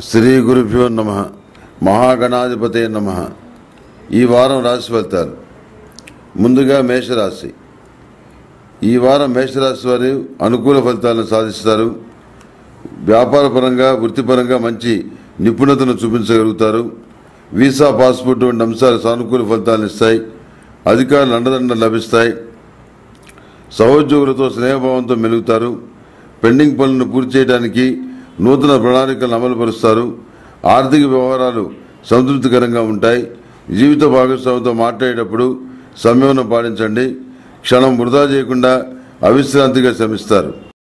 శ్రీ గురుభ్యో నమ మహాగణాధిపతే నమ ఈ వారం రాశి ఫలితాలు ముందుగా మేషరాశి ఈ వారం మేషరాశి వారు అనుకూల ఫలితాలను సాధిస్తారు వ్యాపారపరంగా వృత్తిపరంగా మంచి నిపుణతను చూపించగలుగుతారు వీసా పాస్పోర్ట్ వంటి అంశాలు సానుకూల ఫలితాలను ఇస్తాయి అధికారులు అండదండ లభిస్తాయి సహోద్యోగులతో స్నేహభావంతో మెలుగుతారు పెండింగ్ పనులను పూర్తి చేయడానికి నూతన ప్రణాళికలను అమలుపరుస్తారు ఆర్థిక వ్యవహారాలు సంతృప్తికరంగా ఉంటాయి జీవిత భాగస్వామితో మాట్లాడేటప్పుడు సంయమనం పాటించండి క్షణం వృధా చేయకుండా అవిశ్రాంతిగా శ్రమిస్తారు